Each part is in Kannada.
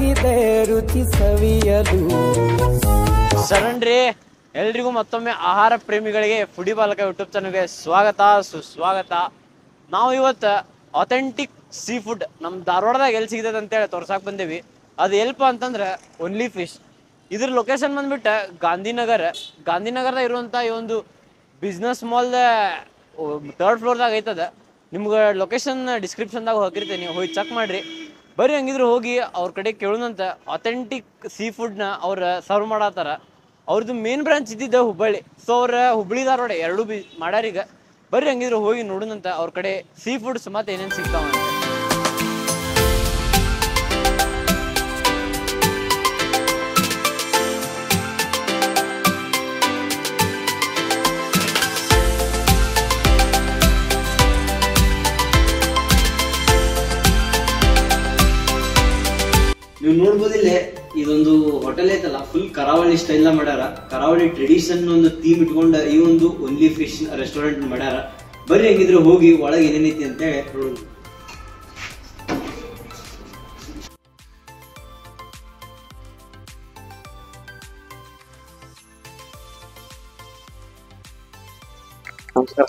ಆಗಿದೆ ರುಚಿ ಸವಿಯಲು ಶರಣ್ರಿ ಎಲ್ರಿಗೂ ಮತ್ತೊಮ್ಮೆ ಆಹಾರ ಪ್ರೇಮಿಗಳಿಗೆ ಫುಡಿ ಬಾಲಕ ಯೂಟ್ಯೂಬ್ ಚಾನಲ್ಗೆ ಸ್ವಾಗತ ಸುಸ್ವಾಗತ ನಾವು ಇವತ್ತು ಅಥೆಂಟಿಕ್ ಸೀ ಫುಡ್ ನಮ್ಮ ಧಾರವಾಡದಾಗ ಎಲ್ಲಿ ಸಿಗ್ತದೆ ಅಂತೇಳಿ ತೋರ್ಸಾಕ್ ಬಂದೇವಿ ಅದು ಎಲ್ಪ ಅಂತಂದ್ರೆ ಓನ್ಲಿ ಫಿಶ್ ಇದ್ರ ಲೊಕೇಶನ್ ಬಂದ್ಬಿಟ್ಟು ಗಾಂಧಿನಗರ ಗಾಂಧಿನಗರದಾಗ ಇರುವಂಥ ಈ ಒಂದು ಬಿಸ್ನೆಸ್ ಮಾಲ್ದ ಥರ್ಡ್ ಫ್ಲೋರ್ದಾಗ ಐತದ ನಿಮ್ಗೆ ಲೊಕೇಶನ್ ಡಿಸ್ಕ್ರಿಪ್ಷನ್ದಾಗ ಹಾಕಿರ್ತೀನಿ ಹೋಗಿ ಚೆಕ್ ಮಾಡ್ರಿ ಬರ್ರಿ ಹಂಗಿದ್ರೆ ಹೋಗಿ ಅವ್ರ ಕಡೆ ಕೇಳೋಣಂತ ಅಥೆಂಟಿಕ್ ಸೀ ಫುಡ್ನ ಅವ್ರ ಸರ್ವ್ ಮಾಡತ್ತಾರ ಅವ್ರದ್ದು ಮೇನ್ ಬ್ರಾಂಚ್ ಇದ್ದಿದ್ದ ಹುಬ್ಬಳ್ಳಿ ಸೊ ಅವ್ರ ಹುಬ್ಬಳ್ಳಿ ಧಾರವಾಡ ಎರಡೂ ಬಿ ಮಾಡ್ಯಾರೀಗ ಬರ್ರಿ ಹಂಗಿದ್ರೆ ಹೋಗಿ ನೋಡೋಣಂತ ಅವ್ರ ಕಡೆ ಸೀ ಫುಡ್ಸ್ ಮತ್ತೆ ಏನೇನು ಸಿಗ್ತಾವ ಅಂತ ನೀವು ನೋಡ್ಬೋದಿಲ್ಲೇ ಇದೊಂದು ಹೋಟೆಲ್ ಐತಲ್ಲ ಫುಲ್ ಕರಾವಳಿ ಸ್ಟೈಲ್ ಮಾಡ್ಯಾರ ಕರಾವಳಿ ಟ್ರೆಡಿಷನ್ ಒಂದು ಥೀಮ್ ಇಟ್ಕೊಂಡ ಈ ಒಂದು ಓನ್ಲಿ ಫಿಶ್ ರೆಸ್ಟೋರೆಂಟ್ ಮಾಡ್ಯಾರ ಬರ್ರಿ ಹೆಂಗಿದ್ರೆ ಹೋಗಿ ಒಳಗೆ ಏನೇನೈತಿ ಅಂತ ಹೇಳಿ ನೋಡೋಣ ನಮಸ್ಕಾರ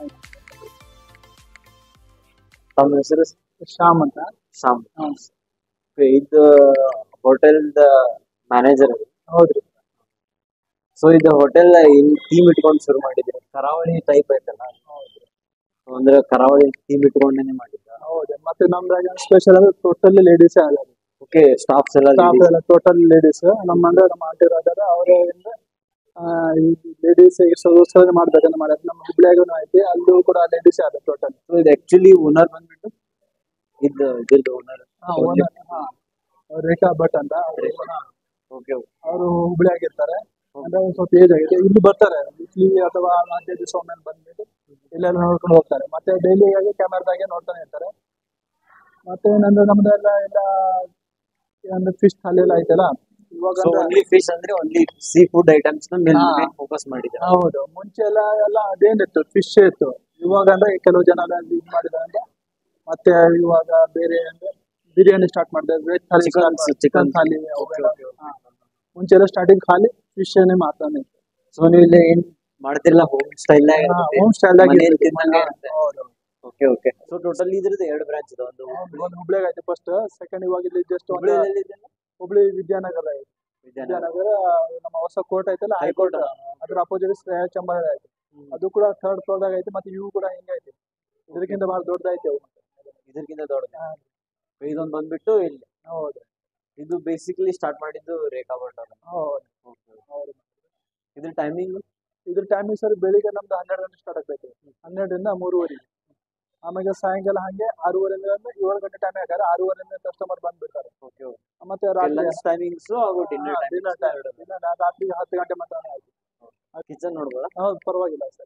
ತಮ್ಮ ಹೆಸರು ಶ್ಯಾಮ್ ಅಂತ ಸಾಮ್ ಇದು ಹೋಟೆಲ್ದ ಮ್ಯಾನೇಜರ್ ಹೌದ್ರಿ ಸೊ ಇದು ಹೋಟೆಲ್ ಇನ್ ಥೀಮ್ ಇಟ್ಕೊಂಡು ಶುರು ಮಾಡಿದ್ರಿ ಕರಾವಳಿ ಟೈಪ್ ಐತಲ್ಲ ಅಂದ್ರೆ ಕರಾವಳಿ ಥೀಮ್ ಇಟ್ಕೊಂಡೇನೆ ಮಾಡಿದ್ದ ಹೌದು ಮತ್ತೆ ನಮ್ದಾಗ ಸ್ಪೆಷಲ್ ಅಂದ್ರೆ ಟೋಟಲ್ ಲೇಡೀಸ್ ಆಗೋದು ಓಕೆ ಸ್ಟಾಫ್ಸ್ ಎಲ್ಲ ಸ್ಟಾಫ್ ಎಲ್ಲ ಟೋಟಲ್ ಲೇಡೀಸ್ ನಮ್ಮ ಅಂದ್ರೆ ನಮ್ಮ ಆಂಟಿ ಅದಾರ ಅವರಿಂದ ಲೇಡೀಸ್ ಸೋದನೆ ಮಾಡ್ಬೇಕಂತ ಮಾಡ್ಯಾರ ನಮ್ಮ ಹುಬ್ಳಿಯಾಗೂ ಐತಿ ಅಲ್ಲೂ ಕೂಡ ಲೇಡೀಸ್ ಆದ ಟೋಟಲ್ ಸೊ ಇದು ಆಕ್ಚುಲಿ ಓನರ್ ಬಂದ್ಬಿಟ್ಟು ಇದು ಇದ್ರದ್ದು ಓನರ್ ರೇಖಾ ಭಟ್ ಅಂತ ಓಕೆ ಅವರು ಹುಬ್ಳಿಯಾಗಿರ್ತಾರೆ ಅಂದ್ರೆ ಒಂದ್ ಸ್ವಲ್ಪ ಏಜ್ ಆಗಿದೆ ಇಲ್ಲಿ ಬರ್ತಾರೆ ವೀಕ್ಲಿ ಅಥವಾ ನಾಲ್ಕೈದು ದಿವಸ ಒಮ್ಮೆ ಬಂದ್ಬಿಟ್ಟು ಇಲ್ಲೆಲ್ಲ ನೋಡ್ಕೊಂಡು ಹೋಗ್ತಾರೆ ಮತ್ತೆ ಡೈಲಿ ಆಗಿ ಕ್ಯಾಮೆರಾದಾಗೆ ನೋಡ್ತಾನೆ ಇರ್ತಾರೆ ಮತ್ತೆ ಏನಂದ್ರೆ ನಮ್ದೆಲ್ಲ ಎಲ್ಲ ಏನಂದ್ರೆ ಫಿಶ್ ಥಾಲಿ ಎಲ್ಲ ಐತಲ್ಲ ಇವಾಗ ಸೊ ಅಂದ್ರೆ- ಓನ್ಲಿ ಫಿಶ್ ಅಂದ್ರೆ ಓನ್ಲಿ ಸೀ ಫುಡ್ ಐಟಮ್ಸ್ ನ ಮೇಲೆ ಹಾ. ಫೋಕಸ್ ಮಾಡಿದೆ ಹೌದು ಮುಂಚೆ ಎಲ್ಲ ಎಲ್ಲ ಅದೇನಿತ್ತು ಫಿಶ್ ಇತ್ತು ಇವಾಗ ಅಂದ್ರೆ ಕೆಲವು ಜನ ಎಲ್ಲ ಇದು ಮಾಡಿದ್ದಾರೆ ಅಂದ್ರೆ ಮತ್ತೆ ಇವಾಗ ಬೇರೆ ಅಂದ್ರೆ ಬಿರಿಯಾನಿ ಸ್ಟಾರ್ಟ್ ಮಾಡಿದ್ದಾರೆ ವೆಜ್ ಥಾಲಿ Chicken- start ಮಾಡಿದ್ದಾರೆ. chicken. ಚಿಕನ್ ಥಾಲಿ Okay, ಅವೆಲ್ಲ. okay, okay. ಹಾ. ಮುಂಚೆ ಎಲ್ಲ ಸ್ಟಾರ್ಟಿಂಗ್ ಖಾಲಿ ಫಿಶ್ ಏನೇ ಮಾತಾನೆ ಸೊ ನೀವು ಇಲ್ಲಿ ಏನ್ ಮಾಡ್ತಿರಲ್ಲ ಹೋಮ್ ಸ್ಟೈಲ್ ಹೋಮ್ ಸ್ಟೈಲ್ ಆಗಿ ಮನೇಲಿ ಇರ್ತೈತಿ. ತಿನ್ನಂಗೆ ಹಾ, ಇರುತ್ತೆ. ಹೌದು ಓಕೆ ಓಕೆ ಸೊ ಟೋಟಲ್ ಇದ್ರದ್ದು ಎರಡು ಬ್ರಾಂಚ್ ಇದೆ ಒಂದು ಒಂದು ಹುಬ್ಳಿಯಾಗ ಐತೆ ಫಸ್ಟ್ ಸೆಕೆಂಡ್ ಇವಾಗ ಇಲ್ಲಿ ಜಸ್ಟ್ ಒಂದು ಹುಬ್ಳಿಯಲ್ಲಿ ಇದೆಯಲ್ಲ? ಹುಬ್ಳಿ ವಿದ್ಯಾನಗರ ಐತೆ ವಿದ್ಯಾನಗರ. ವಿದ್ಯಾನಗರ ನಮ್ಮ ಹೊಸ ಕೋರ್ಟ್ ಐತಲ್ಲ ಹೈಕೋರ್ಟ್ ಅದ್ರ ಅಪೋಸಿಟ್ ಶ್ರೇಯ ಚಂಬರ್ ಐತೆ ಅದು ಕೂಡ ಥರ್ಡ್ ಫ್ಲೋರ್ದಾಗ ಐತೆ ಮತ್ತೆ ಇವು ಕೂಡ ಹಿಂಗೈತೆ ಇದಕ್ಕಿಂತ ಬಹಳ ದೊಡ್ಡದೈತೆ ಅವು ಇದಕ್ಕಿಂತ ದೊಡ್ಡದು ಇದೊಂದು ಬಂದ್ಬಿಟ್ಟು ಇಲ್ಲಿ ಹೌದು ಇದು ಬೇಸಿಕಲಿ ಸ್ಟಾರ್ಟ್ ಮಾಡಿದ್ದು ರೇಖಾ ಭಟ್ ಅವರು ಹೌದು ಹೌದು ಇದ್ರ ಟೈಮಿಂಗ್ ಇದ್ರ ಟೈಮಿಂಗ್ ಸರ್ ಬೆಳಿಗ್ಗೆ ನಮ್ದು ಹನ್ನೆರಡು ಗಂಟೆ ಸ್ಟಾರ್ಟ್ ಆಗ್ತೈತೆ ಹನ್ನೆರಡರಿಂದ ಮೂರುವರೆ ಆಮೇಲೆ ಸಾಯಂಕಾಲ ಹಂಗೆ ಆರೂವರೆಯಿಂದ ಅಂದ್ರೆ ಏಳು ಗಂಟೆ ಟೈಮ್ ಹಾಕಾರ ಆರೂವರೆಯಿಂದ ಕಸ್ಟಮರ್ ಬಂದ್ಬಿಡ್ತಾರೆ ಓಕೆ ಮತ್ತೆ ರಾತ್ರಿ ಲಂಚ್ ಟೈಮಿಂಗ್ಸ್ ಹಾಗೂ ಡಿನ್ನರ್ ದಿನ ಟೈಮ್ ದಿನ ರಾತ್ರಿ ಹತ್ತು ಗಂಟೆ ಮಾತ್ರ ಆಯ್ತು ಕಿಚನ್ ನೋಡ್ಬೋದಾ ಹೌದು ಪರವಾಗಿಲ್ಲ ಸರ್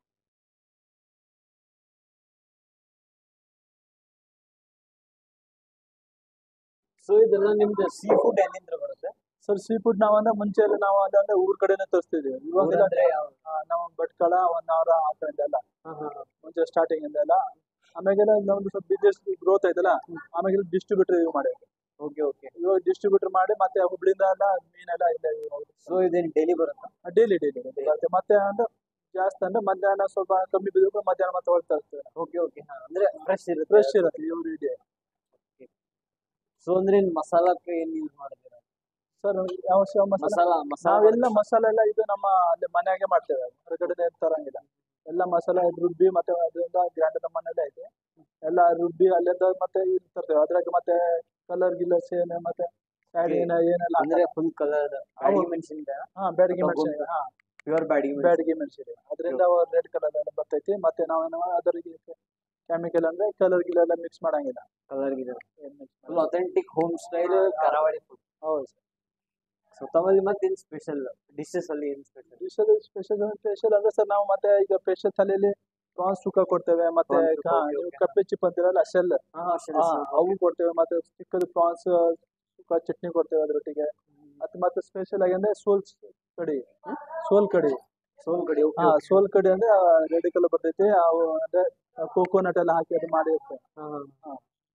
ಸೊ ಇದೆಲ್ಲ ನಿಮ್ದು ಸೀ ಫುಡ್ ಎಲ್ಲಿಂದ ಬರುತ್ತೆ ಸರ್ ಸೀ ಫುಡ್ ನಾವು ಅಂದ್ರೆ ಮುಂಚೆ ಎಲ್ಲ ನಾವು ಅಂದ್ರೆ ಊರ್ ಕಡೆನೆ ತರಿಸ್ತಿದ್ವಿ ಇವಾಗ ಊರಂದ್ರೆ ಯಾವ? ನಾವು ಭಟ್ಕಳ ಒನ್ ಅವರ್ ಆ ಥರದ್ದೆಲ್ಲ ಮುಂಚೆ ಸ್ಟಾರ್ಟಿಂಗ್ ಇಂದೆಲ್ಲ ಆಮೇಲೆ ನಮ್ದು ಸ್ವಲ್ಪ ಬಿಸ್ನೆಸ್ ಗ್ರೋತ್ ಐತಲ್ಲ ಆಮೇಲೆ ಡಿಸ್ಟ್ರಿಬ್ಯೂಟರ್ ಇವು ಮಾಡಿ ಓಕೆ ಓಕೆ ಇವಾಗ ಡಿಸ್ಟ್ರಿಬ್ಯೂಟರ್ ಮಾಡಿ ಮತ್ತೆ ಹುಬ್ಳಿಂದ ಎಲ್ಲ ಮೀನೆಲ್ಲ ಇಲ್ಲ ಸೊ ಇದೇನು ಡೈಲಿ ಬರುತ್ತಾ ಡೈಲಿ ಡೈಲಿ ಬರುತ್ತೆ ಮತ್ತೆ ಅಂದ್ರೆ ಜಾಸ್ತಿ ಅಂದ್ರೆ ಮಧ್ಯಾಹ್ನ ಸ್ವಲ್ಪ ಕಮ್ಮಿ ಬಿದ್ದು ಮಧ್ಯಾಹ್ನ ಮತ್ತೆ ಹೊರಗೆ ತರಿಸ್ತೇವೆ ಓಕೆ ಓಕೆ ಅಂದ್ರೆ ಫ್ರೆಶ್ ಇರುತ್ತೆ ಫ್ರೆಶ್ ಇರುತ್ತೆ ಇವ್ರು ಇದೆ ಸೊ ಅಂದ್ರೆ ಇನ್ ಮಸಾಲಕ್ಕೆ ಏನ್ ಯೂಸ್ ಮಾಡಿದ್ದೀರಾ ಸರ್ ಯಾವ ಯಾವ ಮಸಾಲ ಮಸಾಲ ಮಸಾಲ ನಾವೆಲ್ಲ ಮಸಾಲೆ ಎಲ್ಲ ಇದು ನಮ್ಮ ಅಲ್ಲಿ ಮನೆಯಾಗೆ ಮಾಡ್ತೇವೆ ಹೊರಗಡೆ ತರಂಗಿಲ್ಲ ಎಲ್ಲ ಮಸಾಲ ರುಬ್ಬಿ ಮತ್ತೆ ಅದರಿಂದ ಗ್ರ್ಯಾಂಡ್ ನಮ್ಮ ಮನೇಲೆ ಐತೆ ಎಲ್ಲ ರುಬ್ಬಿ ಅಲ್ಲಿಂದ ಮತ್ತೆ ಇಲ್ಲಿ ತರ್ತೇವೆ ಅದ್ರಾಗ ಮತ್ತೆ ಕಲರ್ ಗಿಲ್ಲರ್ಸ್ ಏನು ಮತ್ತೆ ಸ್ಯಾಡ್ ಏನ ಏನೆಲ್ಲ ಅಂದ್ರೆ ಫುಲ್ ಕಲರ್ ಅಡಿಗೆ ಮೆಣಸಿನ್ಕಾಯಿ ಹಾ ಬ್ಯಾಡಗಿ ತಗೊಂಡು ಮೆಣಸಿನ ಹಾ ಪ್ಯೂರ್ ಬ್ಯಾಡಿಗೆ ಬ್ಯಾಡಗಿ ಮೆಣಸಿನ ಅದರಿಂದ ರೆಡ್ ಕಲರ್ ಎಲ್ಲ ಬರ್ತೈತಿ ಮತ್ತೆ ನಾವೇನು ಅದರಿಗೆ ಕೆಮಿಕಲ್ ಅಂದ್ರೆ ಕಲರ್ ಗಿಲ್ಲ ಎಲ್ಲ ಮಿಕ್ಸ್ ಮಾಡಂಗಿಲ್ಲ ಕಲರ್ ಗಿದೆ ಏನ್ mix full authentic home style ಕರಾವಳಿ ಫುಡ್ ಹೌದು ಸೊ ತಮ್ಮಲ್ಲಿ ಮತ್ತೆ ಏನ್ ಸ್ಪೆಷಲ್ ಡಿಶಸ್ ಅಲ್ಲಿ ಏನ್ ಸ್ಪೆಷಲ್ ಸ್ಪೆಷಲ್ ಸ್ಪೆಷಲ್ ಸ್ಪೆಷಲ್ ಅಂದ್ರೆ ಸರ್ ನಾವು ಮತ್ತೆ ಈಗ ಸ್ಪೆಷಲ್ ತಲೆಯಲ್ಲಿ ಪ್ರಾನ್ಸ್ ಸುಕ್ಕ ಕೊಡ್ತೇವೆ ಮತ್ತೆ Prawns ಸುಕ್ಕ, ಹಾ, okay, ನೀವು okay. ಕಪ್ಪೆ ಚಿಪ್ ಅಂತೀರಲ್ಲ ಶೆಲ್ ಹಾ ಸರಿ ಅವು ಕೊಡ್ತೇವೆ ಮತ್ತೆ ಚಿಕ್ಕದು ಪ್ರಾನ್ಸ್ ಸುಕ್ಕ ಚಟ್ನಿ ಕೊಡ್ತೇವೆ ಅದ್ರೊಟ್ಟಿಗೆ ಮತ್ತೆ ಮತ್ತೆ ಸ್ಪೆಷಲ್ ಆಗಿ ಅಂದ್ರೆ ಸೋಲ್ ಕಡಿ ಸೋಲ್ ಕಡಿ ಸೋಲ್ ಕಡೆ ಹಾ ಸೋಲ್ ಕಡಿ ಅಂದ್ರೆ ರೆಡ್ ಕಲರ್ ಬರ್ತೈತಿ ಅವು ಅಂದ್ರೆ ಕೋಕೋನಟ್ ಎಲ್ಲ ಹಾಕಿ ಅದು ಮಾಡಿರ್ತೇವೆ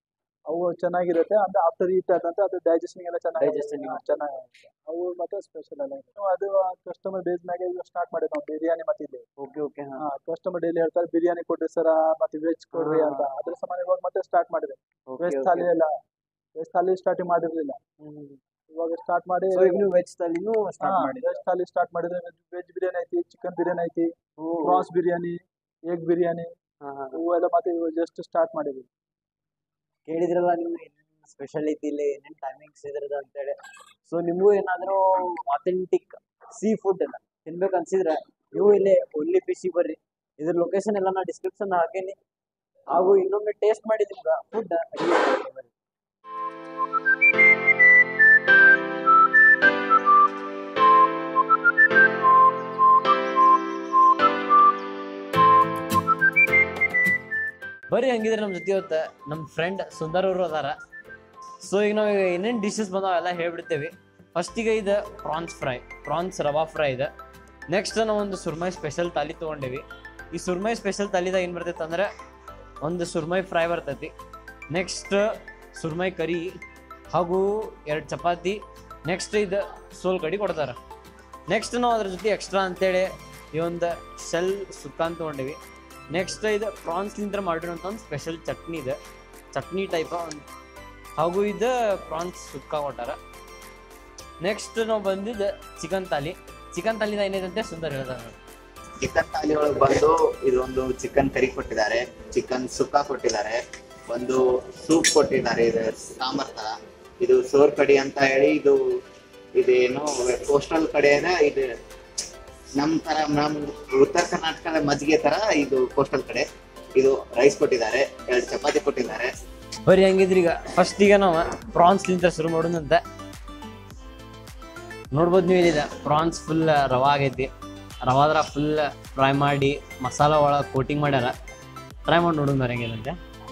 ಅವು ಚೆನ್ನಾಗಿರುತ್ತೆ ಅಂದ್ರೆ ಆಫ್ಟರ್ ಈಟ್ ಆದಂತ ಅದು ಡೈಜೆಷನ್ ಎಲ್ಲ ಚೆನ್ನಾಗಿ Digestion ಗೆ. ಚೆನ್ನಾಗಿರುತ್ತೆ ಅವು ಮತ್ತೆ ಸ್ಪೆಷಲ್ ಎಲ್ಲ ಇದೆ. ಅದು ಕಸ್ಟಮರ್ ಬೇಸ್ ಮ್ಯಾಗೆ ಈಗ ಸ್ಟಾರ್ಟ್ ಮಾಡಿದ್ ನಾವು ಬಿರಿಯಾನಿ ಮತ್ತೆ ಇಲ್ಲಿ ಓಕೆ ಓಕೆ ಕಸ್ಟಮರ್ ಡೈಲಿ ಹೇಳ್ತಾರೆ ಬಿರಿಯಾನಿ ಕೊಡ್ರಿ ಸರ ಮತ್ತೆ ವೆಜ್ ಕೊಡ್ರಿ ಅಂತ ಅದ್ರ ಸಮಾನ ಇವಾಗ ಮತ್ತೆ ಸ್ಟಾರ್ಟ್ ಮಾಡಿದೆ ವೆಜ್ ಥಾಲಿ ಎಲ್ಲ ವೆಜ್ ಥಾಲಿ ಸ್ಟಾರ್ಟಿಂಗ್ ಮಾಡಿರ್ಲಿಲ್ಲ ಇವಾಗ ಸ್ಟಾರ್ಟ್ ಮಾಡಿ ವೆಜ್ ತಲಿನೂ ಸ್ಟಾರ್ಟ್ ಮಾಡಿದ್ರೆ ವೆಜ್ ಥಾಲಿ ಸ್ಟಾರ್ಟ್ ಮಾಡಿದ್ರೆ ವೆಜ್ ಬಿರಿಯಾನಿ ಐತಿ ಚಿಕನ್ ಬಿರಿಯಾನಿ ಐತಿ ಪ್ರಾನ್ಸ್ ಬಿರಿಯಾನಿ ಎಗ್ ಬಿರಿಯಾನಿ ಇವು ಎಲ್ಲ ಮತ್ತೆ ಇವಾಗ ಜಸ್ಟ್ ಸ್ಟಾರ್ಟ್ ಮಾಡಿದ್ವಿ ಕೇಳಿದ್ರಲ್ಲ ನೀವು ಏನೇನು ಸ್ಪೆಷಾಲಿಟಿ ಇಲ್ಲ ಏನೇನು ಟೈಮಿಂಗ್ಸ್ ಇದ್ರದ ಅಂತೇಳಿ ಸೊ ನಿಮಗೂ ಏನಾದರೂ ಅಥೆಂಟಿಕ್ ಸೀ ಫುಡ್ ತಿನ್ಬೇಕು ಅನ್ಸಿದ್ರೆ ನೀವು ಇಲ್ಲಿ ಒನ್ಲಿ ಫಿಶಿಗೆ ಬರ್ರಿ ಇದ್ರ ಲೊಕೇಶನ್ ಎಲ್ಲ ನಾ ಡಿಸ್ಕ್ರಿಪ್ಷನ್ ಹಾಕೀನಿ ಹಾಗೂ ಇನ್ನೊಮ್ಮೆ ಟೇಸ್ಟ್ ಮಾಡಿ ನಿಮ್ಗೆ ಫುಡ್ ಬರ್ರಿ ಬರ್ರಿ ಹಂಗಿದ್ರೆ ನಮ್ಮ ಜೊತೆ ಇವತ್ತು ನಮ್ಮ ಫ್ರೆಂಡ್ ಸುಂದರ್ ಅವರು ಅದಾರ ಸೊ ಈಗ ನಾವು ಏನೇನು ಡಿಶಸ್ ಬಂದಾವ ಎಲ್ಲ ಹೇಳ್ಬಿಡ್ತೇವೆ ಫಸ್ಟಿಗೆ ಇದು prawns fry prawns rava fry ಇದೆ ನೆಕ್ಸ್ಟ್ ನಾವು ಒಂದು ಸುರ್ಮೈ ಸ್ಪೆಷಲ್ ತಾಲಿ ತೊಗೊಂಡೇವಿ ಈ ಸುರ್ಮೈ ಸ್ಪೆಷಲ್ ತಾಲಿದಾಗ ಏನು ಬರ್ತೈತೆ ಅಂದ್ರೆ ಒಂದು ಸುರ್ಮೈ ಫ್ರೈ ಬರ್ತೈತಿ ನೆಕ್ಸ್ಟ್ ಸುರ್ಮೈ ಕರಿ ಹಾಗೂ ಎರಡು ಚಪಾತಿ ನೆಕ್ಸ್ಟ್ ಇದು ಸೋಲ್ ಕಡಿ ಕೊಡ್ತಾರೆ ನೆಕ್ಸ್ಟ್ ನಾವು ಅದ್ರ ಜೊತೆ ಎಕ್ಸ್ಟ್ರಾ ಅಂತೇಳಿ ಈ ಒಂದು ಶೆಲ್ ಸುಕ್ಕ ಅಂತ ತೊಗೊಂಡೇವಿ ನೆಕ್ಸ್ಟ್ ಇದು ಪ್ರಾನ್ಸ್ಲಿಂದ ಮಾಡಿರೋಂಥ ಒಂದು ಸ್ಪೆಷಲ್ ಚಟ್ನಿ ಇದೆ ಚಟ್ನಿ ಟೈಪ್ ಒಂದು ಹಾಗೂ ಇದು ಪ್ರಾನ್ಸ್ ಸುಕ್ಕ ಕೊಟ್ಟಾರ ನೆಕ್ಸ್ಟ್ ನಾವು ಬಂದಿದ್ದು ಚಿಕನ್ ತಾಲಿ ಚಿಕನ್ ತಾಲಿದ ಏನಿದೆ ಸುಂದರ್ ಹೇಳ್ತಾರೆ ಚಿಕನ್ ಥಾಲಿ ಒಳಗೆ ಬಂದು ಇದೊಂದು ಚಿಕನ್ ಕರಿ ಕೊಟ್ಟಿದ್ದಾರೆ ಚಿಕನ್ ಸುಕ್ಕ ಕೊಟ್ಟಿದ್ದಾರೆ ಒಂದು ಸೂಪ್ ಕೊಟ್ಟಿದ್ದಾರೆ ಇದು ಸಾಂಬಾರ್ ತರ ಇದು ಸೋರ್ ಕಡಿ ಅಂತ ಹೇಳಿ ಇದು ಇದೇನು ಕೋಸ್ಟಲ್ ಕಡೆನ ಇದು ನಮ್ ತರ ನಮ್ ಉತ್ತರ ಕರ್ನಾಟಕದ ಮಜ್ಜಿಗೆ ತರ ಇದು ಕೋಸ್ಟಲ್ ಕಡೆ ಇದು ರೈಸ್ ಕೊಟ್ಟಿದ್ದಾರೆ ಎರಡು ಚಪಾತಿ ಕೊಟ್ಟಿದ್ದಾರೆ ಬರೀ ಹಂಗಿದ್ರಿ ಈಗ ಫಸ್ಟ್ ಈಗ ನಾವು ಪ್ರಾನ್ಸ್ಲಿಂದ ಶುರು ಮಾಡೋದಂತ ನೋಡ್ಬೋದು ನೀವು ಇಲ್ಲಿದೆ ಪ್ರಾನ್ಸ್ ಫುಲ್ ರವಾ ಆಗೈತಿ ರವಾದ್ರ ಫುಲ್ ಫ್ರೈ ಮಾಡಿ ಮಸಾಲ ಒಳಗೆ ಕೋಟಿಂಗ್ ಮಾಡ್ಯಾರ ಟ್ರೈ ಮಾಡಿ ನೋಡೋಣ ಬೇರೆ ಹೆಂಗಿದಂತೆ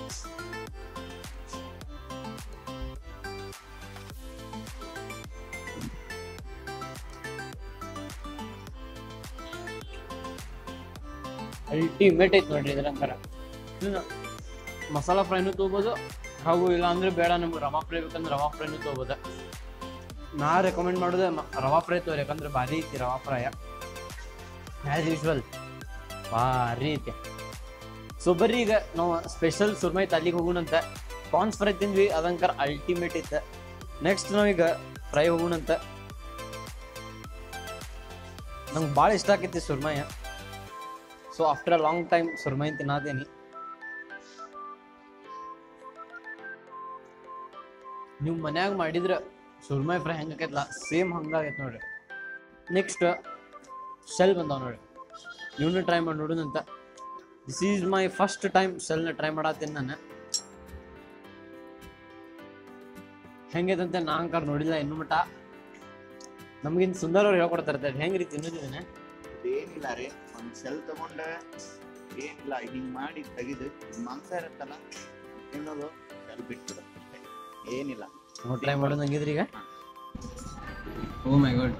ಅಲ್ಟಿಮೇಟ್ ಐತಿ ನೋಡ್ರಿ ಇದ್ರಂತರ ಇದನ್ನ ಮಸಾಲ ಫ್ರೈನು ತೊಗೋಬೋದು ಹಾಗೂ ಇಲ್ಲ ಅಂದ್ರೆ ಬೇಡ ನಮ್ಗೆ ರವಾ ಫ್ರೈ ಬೇಕಂದ್ರೆ ರವಾ ಫ್ರೈನು ತೊಗೋಬೋದು ನಾ ರೆಕಮೆಂಡ್ ಮಾಡೋದು ಮ- ರವಾ ಫ್ರೈ ತಗೋರಿ ಯಾಕಂದ್ರೆ ಭಾರಿ ಐತಿ ರವಾ ಫ್ರೈ ಆ್ಯಸ್ ಯೂಶ್ವಲ್ ಭಾರಿ ಐತಿ ಸೊ ಬರ್ರಿ ಈಗ ನಾವು ಸ್ಪೆಷಲ್ ಸುರ್ಮೈ ತಾಲಿಗೆ ಹೋಗೋಣಂತ ಪ್ರಾನ್ಸ್ ಫ್ರೈ ತಿಂದ್ವಿ ಅದಂಕರ್ ಅಲ್ಟಿಮೇಟ್ ಇತ್ತು ನೆಕ್ಸ್ಟ್ ನಾವೀಗ ಫ್ರೈ ಹೋಗೋಣಂತ ನಂಗೆ ಭಾಳ ಇಷ್ಟ ಆಕೈತಿ surmai so after a long time surmai ತಿನ್ನತೇನಿ ನೀವು ಮನ್ಯಾಗ ಮಾಡಿದ್ರ ಸುರ್ಮೈ ಫ್ರೈ ಹೆಂಗೆ ಆಕೈತಲ್ಲ ಸೇಮ್ ಹಂಗಾಗೈತೆ ನೋಡ್ರಿ ನೆಕ್ಸ್ಟ್ ಶೆಲ್ ಬಂದಾವ ನೋಡ್ರಿ ಇವನ್ನ ಟ್ರೈ ಮಾಡಿ ನೋಡೋದಂತ this is my first time ಶೆಲ್ನ ಟ್ರೈ ಮಾಡತ್ತೀನಿ ನಾನು ಹೆಂಗೈತಂತೆ ನಾ ಅಂಕಾರ ನೋಡಿಲ್ಲ ಇನ್ನು ಮಟ ನಮ್ಗಿನ್ ಸುಂದರ್ ಅವ್ರು ಹೇಳ್ಕೊಡ್ತಾರೆ ಹೆಂಗ್ ರೀತಿ ತಿನ್ನೋದಿದ್ದೇನೆ ಏನಿಲ್ಲ ರೀ ಒಂದ್ ಸೆಲ್ ತಗೊಂಡ ಏನಿಲ್ಲ ಹಿಂಗ್ ಮಾಡಿ ತೆಗೆದು ಮಾಂಸ ಇರುತ್ತಲ್ಲ ತಿನ್ನೋದು ಸೆಲ್ ಬಿಟ್ಬಿಡು ಅಷ್ಟೇ ಏನಿಲ್ಲ ನಾವು ಟ್ರೈ ಮಾಡೋದು ಹಂಗಿದ್ರಿ ಈಗ ಓ ಮೈ ಗಾಡ್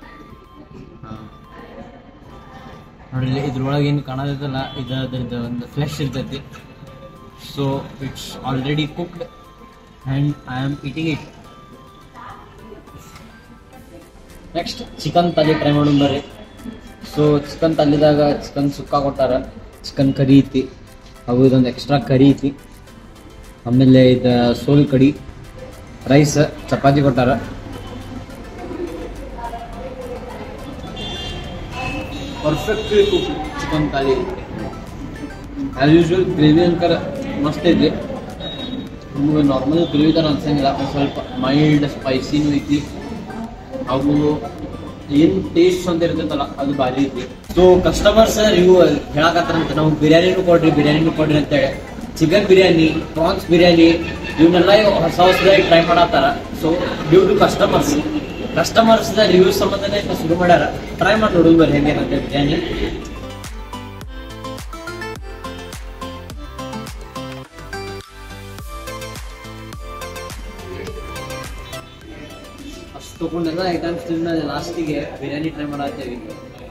ನೋಡ್ರಿ ಇದ್ರೊಳಗೆ ಏನು ಕಾಣೋದಿಲ್ಲ ಇದು ಅದ್ರದ್ದು ಒಂದು ಫ್ಲೆಶ್ ಇರ್ತೈತಿ so it's already cooked and I am eating it next chicken thali try ಮಾಡೋಣ ಬರ್ರಿ ಸೊ ಚಿಕನ್ ತಾಲಿದಾಗ ಚಿಕನ್ ಸುಕ್ಕ ಕೊಟ್ಟಾರ ಚಿಕನ್ ಕರಿ ಐತಿ ಹಾಗೂ ಇದೊಂದು ಎಕ್ಸ್ಟ್ರಾ ಕರಿ ಐತಿ ಆಮೇಲೆ ಇದು ಸೋಲ್ ಕಡಿ ರೈಸ್ ಚಪಾತಿ ಕೊಟ್ಟಾರ perfectly cook chicken thali as usual gravy ಅಂಕರ ಮಸ್ತ್ ಐತಿ ನಿಮಗೆ ನಾರ್ಮಲ್ ಗ್ರೇವಿ ಥರ ಅನ್ಸಂಗಿಲ್ಲ ಒಂದು ಸ್ವಲ್ಪ ಮೈಲ್ಡ್ ಸ್ಪೈಸಿನೂ ಐತಿ ಹಾಗೂ ಏನು ಟೇಸ್ಟ್ ಅಂತ ಇರ್ತೈತಲ್ಲ ಅದು ಭಾರಿ ಐತಿ ಸೊ ಕಸ್ಟಮರ್ಸ್ ರಿವ್ಯೂ ಹೇಳಕತ್ತಾರಂತ ನಾವು ಬಿರಿಯಾನಿನೂ ಕೊಡ್ರಿ ಬಿರಿಯಾನಿನೂ ಕೊಡ್ರಿ ಅಂತೇಳಿ ಚಿಕನ್ ಬಿರಿಯಾನಿ ಪ್ರಾನ್ಸ್ ಬಿರಿಯಾನಿ ಇವನ್ನೆಲ್ಲ ಹೊಸ ಹೊಸದಾಗಿ ಟ್ರೈ ಮಾಡತ್ತಾರ so due to customers customers review ಸಂಬಂಧನೇ ಇದ್ನ ಶುರು ಮಾಡ್ಯಾರ ಟ್ರೈ ಮಾಡಿ ನೋಡೋದು ಬರ್ರಿ ಹೆಂಗೇನಂತೆ ಬಿರಿಯಾನಿ ಅಷ್ಟು ತಗೊಂಡೆಲ್ಲ ಐಟಮ್ಸ್ ತಿಂದ ಲಾಸ್ಟಿಗೆ ಬಿರಿಯಾನಿ ಟ್ರೈ ಮಾಡತ್ತೇವಿ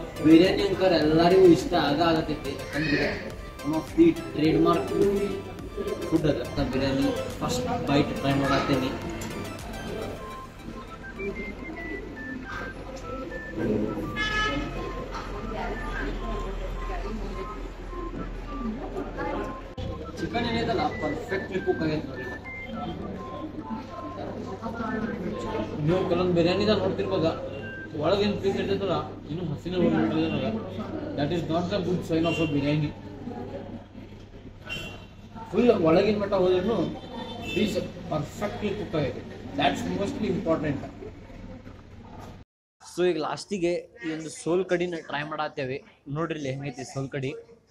ಬಿರಿಯಾನಿ ಅಂಕರ್ ಎಲ್ಲರಿಗೂ ಇಷ್ಟ ಆಗ ಆಗತೈತಿ ಯಾಕಂದ್ರೆ one of the trademark food ಅದ ನಾ ಬಿರಿಯಾನಿ ಫಸ್ಟ್ ಬೈಟ್ ಟ್ರೈ ಮಾಡತ್ತೀನಿ ಚಿಕನ್ ಏನೈತಲ್ಲ ಪರ್ಫೆಕ್ಟ್ಲಿ ಕುಕ್ ಆಗೈತೆ ನೋಡಿ ನೀವು ಕೆಲವೊಂದು ಬಿರಿಯಾನಿದಾಗ ನೋಡ್ತಿರ್ಬೋದ ಒಳಗೇನು ಪೀಸ್ ಇರ್ತೈತಲ್ಲ ಇನ್ನೂ ಹಸಿನ ಹೋಗ್ಬಿಟ್ಟಿದೆ that is not the good sign of a biryani full ಒಳಗಿನ ಮಟ್ಟ ಹೋದ್ರೂ ಪೀಸ್ ಪರ್ಫೆಕ್ಟ್ಲಿ ಕುಕ್ ಆಗೈತೆ ದ್ಯಾಟ್ಸ್ ಮೋಸ್ಟ್ಲಿ ಇಂಪಾರ್ಟೆಂಟ್ ಸೊ ಈಗ ಲಾಸ್ಟಿಗೆ ಈ ಒಂದು ಸೋಲ್ ಕಡಿನ ಟ್ರೈ ಮಾಡತ್ತೇವೆ ನೋಡ್ರಿ ಇಲ್ಲಿ ಹೆಂಗೈತಿ ಸೋಲ್ ಕಡಿ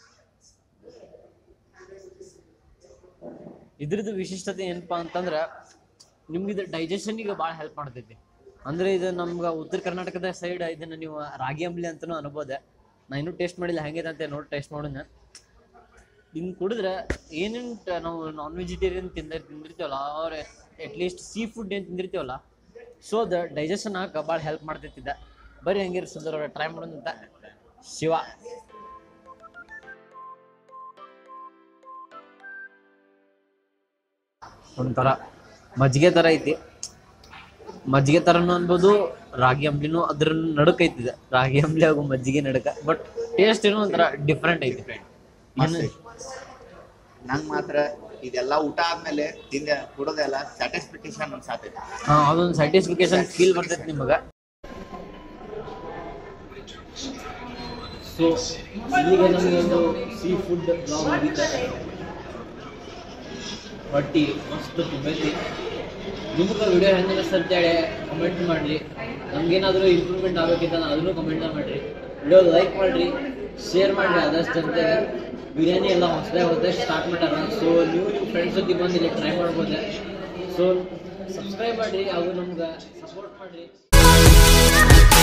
ಇದ್ರದ್ದು ವಿಶಿಷ್ಟತೆ ಏನಪ್ಪಾ ಅಂತಂದ್ರೆ ನಿಮ್ಗೆ ಇದು ಡೈಜೆಷನ್ಗೆ ಭಾಳ ಹೆಲ್ಪ್ ಮಾಡ್ತೈತಿ ಅಂದ್ರೆ ಇದು ನಮ್ಗೆ ಉತ್ತರ ಕರ್ನಾಟಕದ ಸೈಡ್ ಇದನ್ನ ನೀವು ರಾಗಿ ಅಂಬ್ಲಿ ಅಂತನೂ ಅನ್ಬೋದೆ ನಾ ಇನ್ನೂ ಟೇಸ್ಟ್ ಮಾಡಿಲ್ಲ ಹೆಂಗಿದೆ ಅಂತ ನೋಡಿ ಟೇಸ್ಟ್ ಮಾಡೋಣ ಇನ್ನು ಕುಡಿದ್ರೆ ಏನೇನು ನಾವು ನಾನ್ ವೆಜಿಟೇರಿಯನ್ ತಿಂದ ತಿಂದಿರ್ತೀವಲ್ಲ ಅವ್ರ ಅಟ್ಲೀಸ್ಟ್ ಸೀ ಫುಡ್ ಏನು ತಿಂದಿರ್ತೀವಲ್ಲ ಸೊ ಅದ ಡೈಜೆಷನ್ ಆಗ ಭಾಳ ಹೆಲ್ಪ್ ಮಾಡ್ತೈತಿದ್ದ ಬರೀ ಹಂಗಿರ್ ಸುಂದರ ಅವ್ರ ಟ್ರೈ ಮಾಡೋಣ ಅಂತ ಶಿವ ಒಂಥರ ಮಜ್ಜಿಗೆ ಥರ ಐತಿ ಮಜ್ಜಿಗೆ ಥರನೂ ಅನ್ಬೋದು ರಾಗಿ ಅಂಬ್ಲಿನೂ ಅದ್ರ ನಡುಕ ಐತಿದೆ ರಾಗಿ ಅಂಬ್ಲಿ ಹಾಗೂ ಮಜ್ಜಿಗೆ ನಡುಕ ಬಟ್ ಟೇಸ್ಟ್ ಏನೋ ಒಂಥರ ಡಿಫ್ರೆಂಟ್ ಐತಿ ಮಸ್ತ್ ಐತಿ. ನಂಗ್ ಮಾತ್ರ ಇದೆಲ್ಲ ಊಟ ಆದ್ಮೇಲೆ ತಿಂದ ಕುಡೋದೆಲ್ಲ ಸ್ಯಾಟಿಸ್ಫಿಕೇಶನ್ ಅನ್ಸಾತೈತಿ ಹಾ ಅದೊಂದು ಸರ್ಟಿಫಿಕೇಶನ್ ಫೀಲ್ ಬರ್ತೈತಿ ನಿಮಗ ಸೊ ಇಲ್ಲಿಗೆ ನಮಗೆ ಒಂದು ಸೀ ಫುಡ್ ಬ್ಲಾಗ್ ಮುಗಿತಾರೆ ಹೊಟ್ಟಿ ಮಸ್ತ್ ತುಂಬೈತಿ ನಿಮ್ಗೆ ವಿಡಿಯೋ ಹೆಂಗೆ ಅನಿಸ್ತು ಅಂತೇಳಿ ಕಮೆಂಟ್ ಮಾಡ್ರಿ ನಮ್ಗೇನಾದರೂ ಇಂಪ್ರೂವ್ಮೆಂಟ್ ಆಗಬೇಕಿತ್ತ ಅದನ್ನು ಕಮೆಂಟ್ ಮಾಡ್ರಿ ವಿಡಿಯೋ ಲೈಕ್ ಮಾಡ್ರಿ ಶೇರ್ ಮಾಡ್ರಿ ಆದಷ್ಟು ಅಂತ ಬಿರಿಯಾನಿ ಎಲ್ಲ ಹೊಸದಾಗಿ ಹೊಸದಾಗಿ ಸ್ಟಾರ್ಟ್ ಮಾಡ್ಯಾರ ಸೊ ನೀವು ನಿಮ್ಮ ಫ್ರೆಂಡ್ಸ್ ಜೊತೆ ಬಂದು ಇಲ್ಲಿ ಟ್ರೈ ಮಾಡ್ಬೋದೆ ಸೊ ಸಬ್ಸ್ಕ್ರೈಬ್ ಮಾಡ್ರಿ ಹಾಗೂ ನಮ್ಗೆ ಸಪೋರ್ಟ್ ಮಾಡ್ರಿ